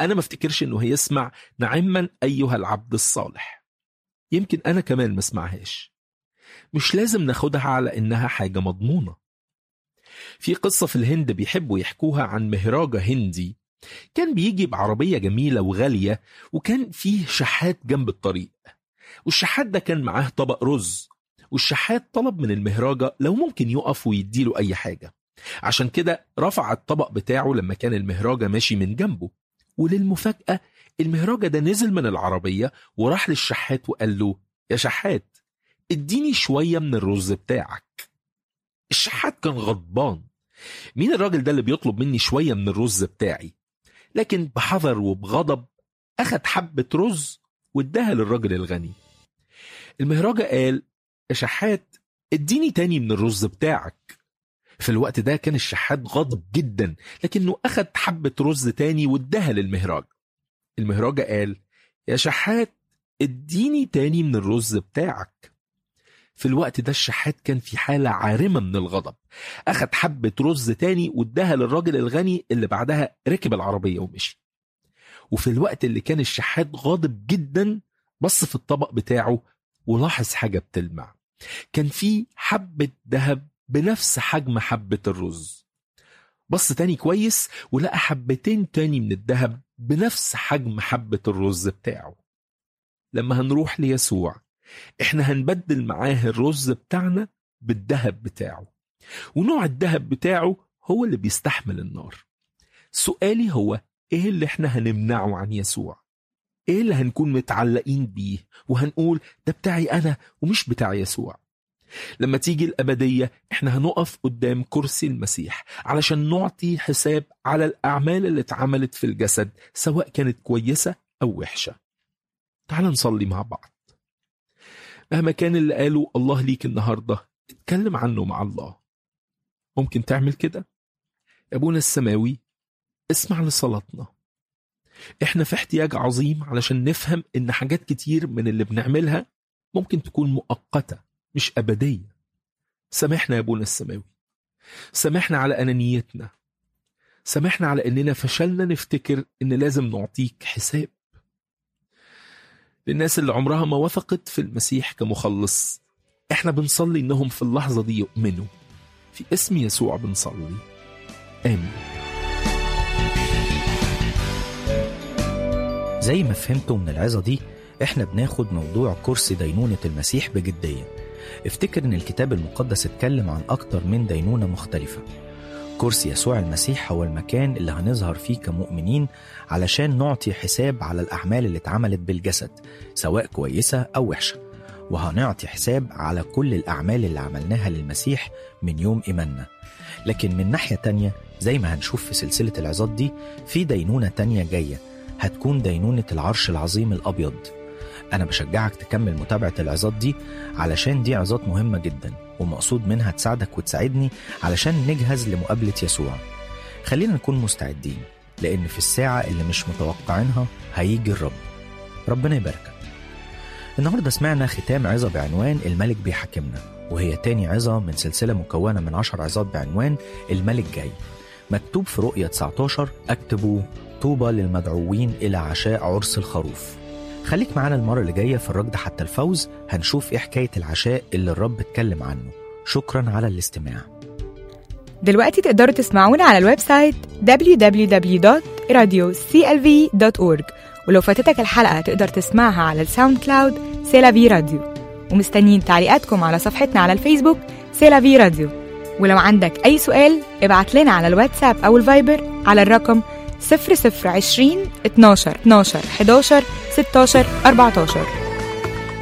أنا ما افتكرش إنه هيسمع نعما أيها العبد الصالح يمكن أنا كمان ما اسمعهاش مش لازم ناخدها على إنها حاجة مضمونة في قصة في الهند بيحبوا يحكوها عن مهراجة هندي كان بيجي بعربية جميلة وغالية وكان فيه شحات جنب الطريق والشحات ده كان معاه طبق رز والشحات طلب من المهراجة لو ممكن يقف ويديله أي حاجة عشان كده رفع الطبق بتاعه لما كان المهراجة ماشي من جنبه وللمفاجأة المهراجة ده نزل من العربية وراح للشحات وقال له يا شحات اديني شوية من الرز بتاعك الشحات كان غضبان مين الراجل ده اللي بيطلب مني شوية من الرز بتاعي لكن بحذر وبغضب أخد حبة رز واداها للراجل الغني المهراجة قال يا شحات اديني تاني من الرز بتاعك في الوقت ده كان الشحات غاضب جدا لكنه أخد حبة رز تاني واداها للمهراج المهراجة قال يا شحات اديني تاني من الرز بتاعك في الوقت ده الشحات كان في حالة عارمة من الغضب أخد حبة رز تاني واداها للراجل الغني اللي بعدها ركب العربية ومشي وفي الوقت اللي كان الشحات غاضب جدا بص في الطبق بتاعه ولاحظ حاجة بتلمع كان في حبة ذهب بنفس حجم حبة الرز بص تاني كويس ولقى حبتين تاني من الذهب بنفس حجم حبة الرز بتاعه لما هنروح ليسوع احنا هنبدل معاه الرز بتاعنا بالذهب بتاعه ونوع الذهب بتاعه هو اللي بيستحمل النار سؤالي هو ايه اللي احنا هنمنعه عن يسوع ايه اللي هنكون متعلقين بيه وهنقول ده بتاعي انا ومش بتاع يسوع لما تيجي الأبدية احنا هنقف قدام كرسي المسيح علشان نعطي حساب على الأعمال اللي اتعملت في الجسد سواء كانت كويسة أو وحشة تعال نصلي مع بعض مهما كان اللي قاله الله ليك النهاردة اتكلم عنه مع الله ممكن تعمل كده أبونا السماوي اسمع لصلاتنا احنا في احتياج عظيم علشان نفهم ان حاجات كتير من اللي بنعملها ممكن تكون مؤقتة مش أبدية سامحنا يا أبونا السماوي سامحنا على أنانيتنا سامحنا على أننا فشلنا نفتكر أن لازم نعطيك حساب للناس اللي عمرها ما وثقت في المسيح كمخلص احنا بنصلي انهم في اللحظة دي يؤمنوا في اسم يسوع بنصلي آمين زي ما فهمتوا من العظة دي احنا بناخد موضوع كرسي دينونة المسيح بجدية افتكر ان الكتاب المقدس اتكلم عن اكتر من دينونة مختلفة كرسي يسوع المسيح هو المكان اللي هنظهر فيه كمؤمنين علشان نعطي حساب على الأعمال اللي اتعملت بالجسد سواء كويسة أو وحشة وهنعطي حساب على كل الأعمال اللي عملناها للمسيح من يوم إيماننا لكن من ناحية تانية زي ما هنشوف في سلسلة العظات دي في دينونة تانية جاية هتكون دينونة العرش العظيم الأبيض أنا بشجعك تكمل متابعة العظات دي علشان دي عظات مهمة جدا ومقصود منها تساعدك وتساعدني علشان نجهز لمقابلة يسوع خلينا نكون مستعدين لأن في الساعة اللي مش متوقعينها هيجي الرب ربنا يباركك النهاردة سمعنا ختام عظة بعنوان الملك بيحاكمنا وهي تاني عظة من سلسلة مكونة من عشر عظات بعنوان الملك جاي مكتوب في رؤية 19 اكتبوا طوبى للمدعوين إلى عشاء عرس الخروف خليك معانا المرة اللي جاية في الركض حتى الفوز هنشوف ايه حكاية العشاء اللي الرب اتكلم عنه شكرا على الاستماع دلوقتي تقدروا تسمعونا على الويب سايت www.radioclv.org ولو فاتتك الحلقة تقدر تسمعها على الساوند كلاود سيلافي راديو ومستنيين تعليقاتكم على صفحتنا على الفيسبوك سيلافي راديو ولو عندك أي سؤال ابعت لنا على الواتساب أو الفايبر على الرقم 0020 12 12 11 16 14